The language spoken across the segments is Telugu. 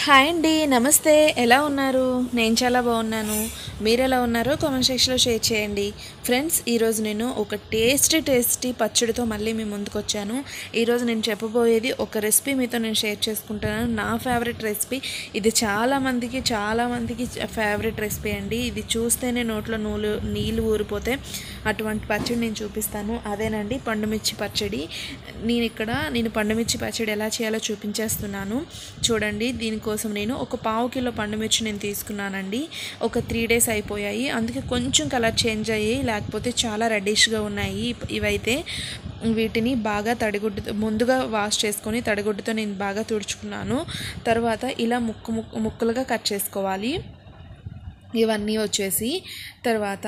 హాయ్ అండి నమస్తే ఎలా ఉన్నారు నేను చాలా బాగున్నాను మీరు ఎలా ఉన్నారో కామెంట్ సెక్షన్లో షేర్ చేయండి ఫ్రెండ్స్ ఈరోజు నేను ఒక టేస్టీ టేస్టీ పచ్చడితో మళ్ళీ మీ ముందుకు వచ్చాను ఈరోజు నేను చెప్పబోయేది ఒక రెసిపీ మీతో నేను షేర్ చేసుకుంటున్నాను నా ఫేవరెట్ రెసిపీ ఇది చాలా మందికి చాలా మందికి ఫేవరెట్ రెసిపీ అండి ఇది చూస్తేనే నోట్లో నూలు నీళ్ళు ఊరిపోతే అటువంటి పచ్చడి నేను చూపిస్తాను అదేనండి పండుమిర్చి పచ్చడి నేను ఇక్కడ నేను పండుమిర్చి పచ్చడి ఎలా చేయాలో చూపించేస్తున్నాను చూడండి దీనికోసం నేను ఒక పావు కిలో పండుమిర్చి నేను తీసుకున్నానండి ఒక త్రీ డేస్ అయిపోయాయి అందుకే కొంచెం కలర్ చేంజ్ అయ్యి లేకపోతే చాలా రెడ్డిష్గా ఉన్నాయి ఇప్- ఇవైతే వీటిని బాగా తడిగుడ్డు ముందుగా వాష్ చేసుకొని తడిగుడ్డుతో నేను బాగా తుడుచుకున్నాను తర్వాత ఇలా ముక్కు ముక్కు ముక్కలుగా కట్ చేసుకోవాలి ఇవన్నీ వచ్చేసి తర్వాత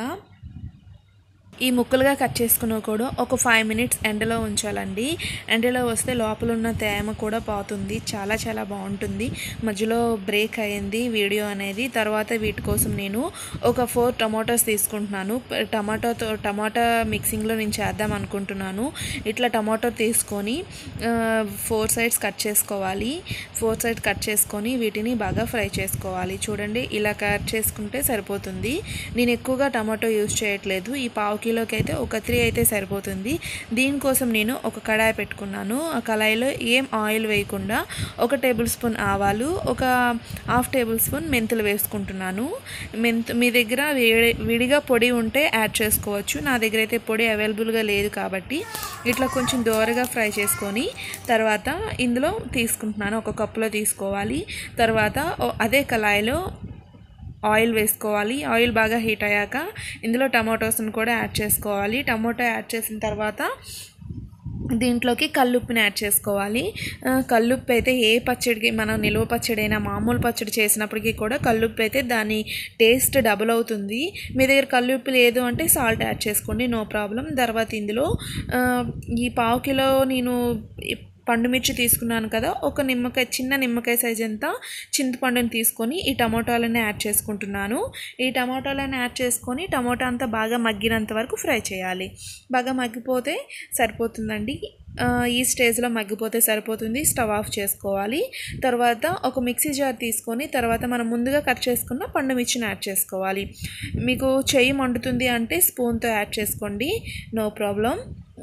ఈ ముక్కలుగా కట్ చేసుకున్న కూడా ఒక ఫైవ్ మినిట్స్ ఎండలో ఉంచాలండి ఎండలో వస్తే లోపల ఉన్న తేమ కూడా పోతుంది చాలా చాలా బాగుంటుంది మధ్యలో బ్రేక్ అయ్యింది వీడియో అనేది తర్వాత వీటి కోసం నేను ఒక ఫోర్ టమాటోస్ తీసుకుంటున్నాను ప- టమాటోతో టమాటా మిక్సింగ్లో నేను చేద్దాం అనుకుంటున్నాను ఇట్లా టమాటో తీసుకొని ఫోర్ సైడ్స్ కట్ చేసుకోవాలి ఫోర్ సైడ్ కట్ చేసుకొని వీటిని బాగా ఫ్రై చేసుకోవాలి చూడండి ఇలా కట్ చేసుకుంటే సరిపోతుంది నేను ఎక్కువగా టమాటో యూజ్ చేయట్లేదు ఈ పావు కిలోకి అయితే ఒక త్రీ అయితే సరిపోతుంది దీనికోసం నేను ఒక కడాయి పెట్టుకున్నాను ఆ కళాయిలో ఏం ఆయిల్ వేయకుండా ఒక టేబుల్ స్పూన్ ఆవాలు ఒక హాఫ్ టేబుల్ స్పూన్ మెంతులు వేసుకుంటున్నాను మెంతు మీ దగ్గర వేడి విడిగా పొడి ఉంటే యాడ్ చేసుకోవచ్చు నా దగ్గర అయితే పొడి అవైలబుల్గా లేదు కాబట్టి ఇట్లా కొంచెం దోరగా ఫ్రై చేసుకొని తర్వాత ఇందులో తీసుకుంటున్నాను ఒక కప్పులో తీసుకోవాలి తర్వాత ఓ- అదే కళాయిలో ఆయిల్ వేసుకోవాలి ఆయిల్ బాగా హీట్ అయ్యాక ఇందులో టమాటోస్ని కూడా యాడ్ చేసుకోవాలి టమాటో యాడ్ చేసిన తర్వాత దీంట్లోకి కల్లుప్పుని యాడ్ చేసుకోవాలి ఆ, కల్లుప్పు అయితే ఏ పచ్చడికి మనం నిలువ పచ్చడి అయినా మామూలు పచ్చడి చేసినప్పటికీ కూడా కల్లుప్పు అయితే దాని టేస్ట్ డబుల్ అవుతుంది మీ దగ్గర కల్లుప్పు లేదు అంటే సాల్ట్ యాడ్ చేసుకోండి నో ప్రాబ్లం తర్వాత ఇందులో ఆ, ఈ పావు కిలో నేను పండుమిర్చి తీసుకున్నాను కదా ఒక నిమ్మకాయ చిన్న నిమ్మకాయ సైజ్ అంతా చింతపండుని తీసుకొని ఈ టమాటాలని యాడ్ చేసుకుంటున్నాను ఈ టమాటాలను యాడ్ చేసుకొని టమాటా అంతా బాగా మగ్గినంత వరకు ఫ్రై చేయాలి బాగా మగ్గిపోతే సరిపోతుందండి ఆ, ఈ స్టేజ్లో మగ్గిపోతే సరిపోతుంది స్టవ్ ఆఫ్ చేసుకోవాలి తర్వాత ఒక మిక్సీ జార్ తీసుకొని తర్వాత మనం ముందుగా కట్ చేసుకున్న పండు మిర్చిని యాడ్ చేసుకోవాలి మీకు చెయ్యి మండుతుంది అంటే స్పూన్తో యాడ్ చేసుకోండి నో ప్రాబ్లం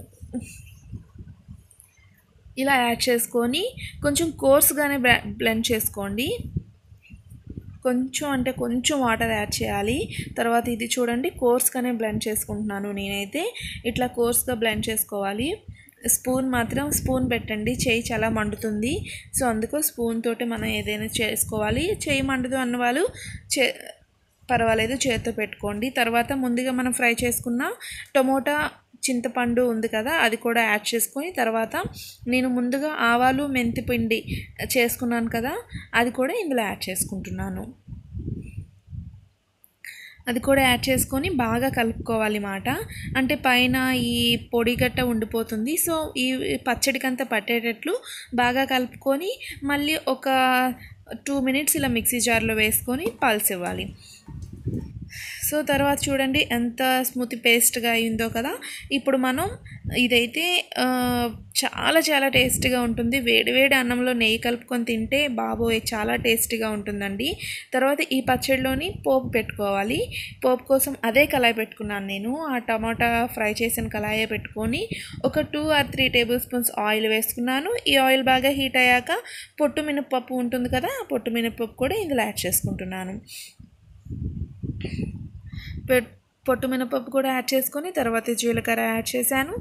ఇలా యాడ్ చేసుకొని కొంచెం కోర్స్గానే బ్లెండ్ చేసుకోండి కొంచెం అంటే కొంచెం వాటర్ యాడ్ చేయాలి తర్వాత ఇది చూడండి కోర్స్గానే బ్లెండ్ చేసుకుంటున్నాను నేనైతే ఇట్లా కోర్స్గా బ్లెండ్ చేసుకోవాలి స్పూన్ మాత్రం స్పూన్ పెట్టండి చేయి చాలా మండుతుంది సో అందుకు స్పూన్ తోటి మనం ఏదైనా చేసుకోవాలి చేయి మండదు అన్న వాళ్ళు చే పర్వాలేదు చేతితో పెట్టుకోండి తర్వాత ముందుగా మనం ఫ్రై చేసుకున్న టమోటా చింతపండు ఉంది కదా అది కూడా యాడ్ చేసుకొని తర్వాత నేను ముందుగా ఆవాలు మెంతి పిండి చేసుకున్నాను కదా అది కూడా ఇందులో యాడ్ చేసుకుంటున్నాను అది కూడా యాడ్ చేసుకొని బాగా కలుపుకోవాలి మాట అంటే పైన ఈ పొడి గట్ట ఉండిపోతుంది సో ఈ పచ్చడికంతా పట్టేటట్లు బాగా కలుపుకొని మళ్ళీ ఒక టూ మినిట్స్ ఇలా మిక్సీ జార్లో వేసుకొని పల్స్ ఇవ్వాలి సో తర్వాత చూడండి ఎంత స్మూత్ పేస్ట్గా అయిందో కదా ఇప్పుడు మనం ఇదైతే ఆ, చాలా చాలా టేస్టీగా ఉంటుంది వేడి వేడి అన్నంలో నెయ్యి కలుపుకొని తింటే బాబోయ్ చాలా టేస్టీగా ఉంటుందండి తర్వాత ఈ పచ్చడిలోని పోపు పెట్టుకోవాలి పోపు కోసం అదే కళాయి పెట్టుకున్నాను నేను ఆ టమాటా ఫ్రై చేసిన కళాయే పెట్టుకొని ఒక two or three table spoons oil వేసుకున్నాను ఈ ఆయిల్ బాగా హీట్ అయ్యాక పొట్టు మినపప్పు ఉంటుంది కదా ఆ పొట్టు మినపప్పు కూడా ఇందులో యాడ్ చేసుకుంటున్నాను పె- పొట్టు మినపప్పు కూడా యాడ్ చేసుకొని తర్వాత జీలకర్ర యాడ్ చేశాను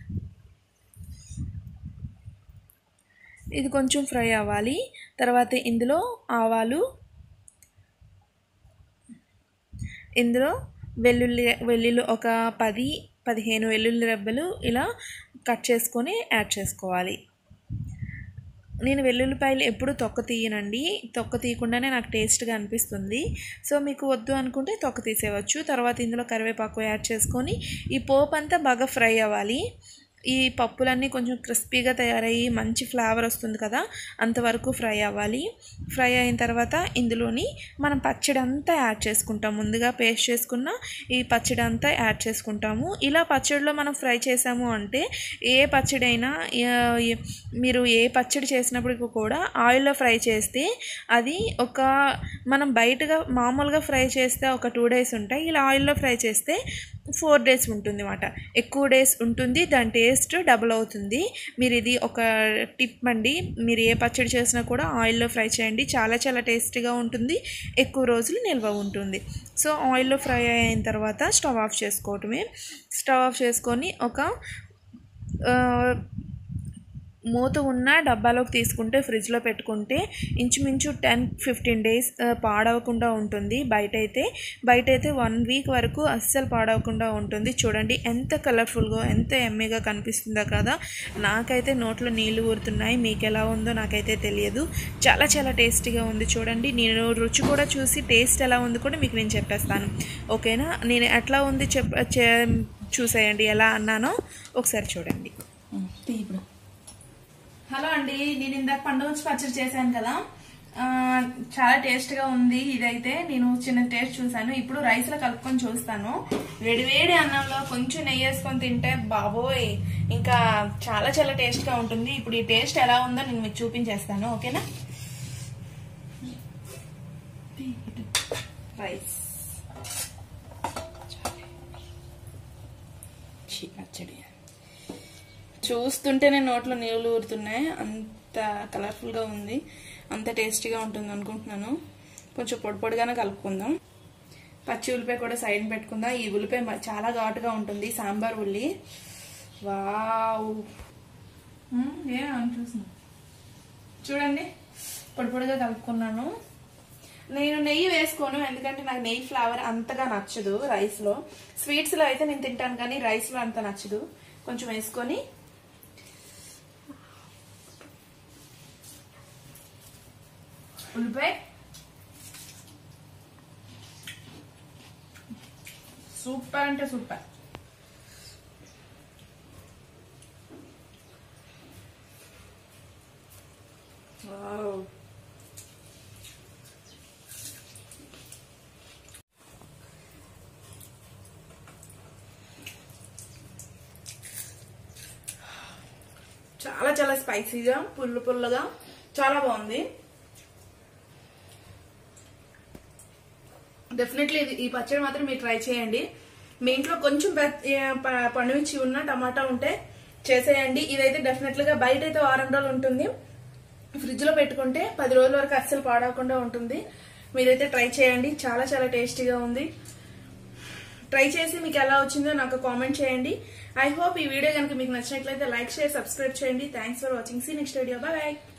ఇది కొంచెం ఫ్రై అవ్వాలి తర్వాత ఇందులో ఆవాలు ఇందులో వెల్లుల్లి వెల్లుల్లి ఒక పది పదిహేను వెల్లుల్లి రెబ్బలు ఇలా కట్ చేసుకొని యాడ్ చేసుకోవాలి నేను వెల్లుల్లిపాయలు ఎప్పుడు తొక్క తీయనండి తొక్క తీయకుండానే నాకు టేస్ట్గా అనిపిస్తుంది సో మీకు వద్దు అనుకుంటే తొక్క తీసేయవచ్చు తర్వాత ఇందులో కరివేపాకు యాడ్ చేసుకొని ఈ పోపు అంతా బాగా ఫ్రై అవ్వాలి ఈ పప్పులన్నీ కొంచెం క్రిస్పీగా తయారయ్యి మంచి ఫ్లేవర్ వస్తుంది కదా అంతవరకు ఫ్రై అవ్వాలి ఫ్రై అయిన తర్వాత ఇందులోని మనం పచ్చడి అంతా యాడ్ చేసుకుంటాం ముందుగా పేస్ట్ చేసుకున్న ఈ పచ్చడి అంతా యాడ్ చేసుకుంటాము ఇలా పచ్చడిలో మనం ఫ్రై చేసాము అంటే ఏ పచ్చడి అయినా ఏ- ఏ- మీరు ఏ పచ్చడి చేసినప్పటికీ కూడా ఆయిల్లో ఫ్రై చేస్తే అది ఒక మనం బయటగా మామూలుగా ఫ్రై చేస్తే ఒక టూ డేస్ ఉంటాయి ఇలా ఆయిల్లో ఫ్రై చేస్తే ఫోర్ డేస్ ఉంటుంది అన్నమాట ఎక్కువ డేస్ ఉంటుంది దాని టేస్ట్ డబుల్ అవుతుంది మీరు ఇది ఒక టిప్ అండి మీరు ఏ పచ్చడి చేసినా కూడా ఆయిల్లో ఫ్రై చేయండి చాలా చాలా టేస్టీగా ఉంటుంది ఎక్కువ రోజులు నిల్వ ఉంటుంది సో ఆయిల్లో ఫ్రై అయిన తర్వాత స్టవ్ ఆఫ్ చేసుకోవటమే స్టవ్ ఆఫ్ చేసుకొని ఒక ఆ, మూత ఉన్న డబ్బాలోకి తీసుకుంటే ఫ్రిడ్జ్లో పెట్టుకుంటే ఇంచుమించు టెన్ ఫిఫ్టీన్ డేస్ పాడవకుండా ఉంటుంది బయట అయితే బయట అయితే వన్ వీక్ వరకు అస్సలు పాడవకుండా ఉంటుంది చూడండి ఎంత కలర్ఫుల్గా ఎంత ఎమ్మీగా కనిపిస్తుందో కదా నాకైతే నోట్లో నీళ్లు ఊరుతున్నాయి మీకు ఎలా ఉందో నాకైతే తెలియదు చాలా చాలా టేస్టీగా ఉంది చూడండి నేను రుచి కూడా చూసి టేస్ట్ ఎలా ఉంది కూడా మీకు నేను చెప్పేస్తాను ఓకేనా నేను ఎట్లా ఉంది చెప్ చే- చూసేయండి ఎలా అన్నానో ఒకసారి చూడండి ఇప్పుడు హలో అండి నేను ఇందాక పండుగ పచ్చడి చేశాను కదా ఆ, చాలా టేస్ట్ గా ఉంది ఇదైతే నేను చిన్న టేస్ట్ చూసాను ఇప్పుడు రైస్ లో కలుపుకొని చూస్తాను వేడి వేడి అన్నంలో కొంచెం నెయ్యి వేసుకొని తింటే బాబోయ్ ఇంకా చాలా చాలా టేస్ట్ గా ఉంటుంది ఇప్పుడు ఈ టేస్ట్ ఎలా ఉందో నేను మీకు చూపించేస్తాను ఓకేనా రైస్ ఛీ, పచ్చడి చూస్తుంటేనే నోట్లో నీళ్ళు ఊరుతున్నాయి అంత కలర్ఫుల్గా ఉంది అంత టేస్టీగా ఉంటుంది అనుకుంటున్నాను కొంచెం పొడి పొడిగానే కలుపుకుందాం పచ్చి ఉల్లిపాయ కూడా సైడ్ పెట్టుకుందాం ఈ ఉల్లిపాయ మ- చాలా ఘాటుగా ఉంటుంది సాంబార్ ఉల్లి వావ్ ఏమని చూస్తున్నా చూడండి పొడి పొడిగా కలుపుకున్నాను నేను నెయ్యి వేసుకోను ఎందుకంటే నాకు నెయ్యి ఫ్లేవర్ అంతగా నచ్చదు రైస్ లో స్వీట్స్ లో అయితే నేను తింటాను కానీ రైస్ లో అంత నచ్చదు కొంచెం వేసుకొని ఉల్లిపాయ సూపర్ అంటే సూపర్ వావ్ చాలా చాలా స్పైసీగా పుల్లు పుల్లగా చాలా బాగుంది డెఫినెట్లీ ఇది ఈ పచ్చడి మాత్రం మీరు ట్రై చేయండి మీ ఇంట్లో కొంచెం పెద్ద- ఏ, ప- పండుమిర్చి ఉన్న టమాటా ఉంటే చేసేయండి ఇదైతే డెఫినెట్ గా బయట అయితే వారం రోజులు ఉంటుంది ఫ్రిడ్జ్ లో పెట్టుకుంటే పది రోజుల వరకు అస్సలు పాడవకుండా ఉంటుంది మీరైతే ట్రై చేయండి చాలా చాలా టేస్టీగా ఉంది ట్రై చేసి మీకు ఎలా వచ్చిందో నాకు కామెంట్ చేయండి ఐ హోప్ ఈ వీడియో కనుక మీకు నచ్చినట్లయితే లైక్ షేర్ సబ్స్క్రైబ్ చేయండి thanks for watching see next video bye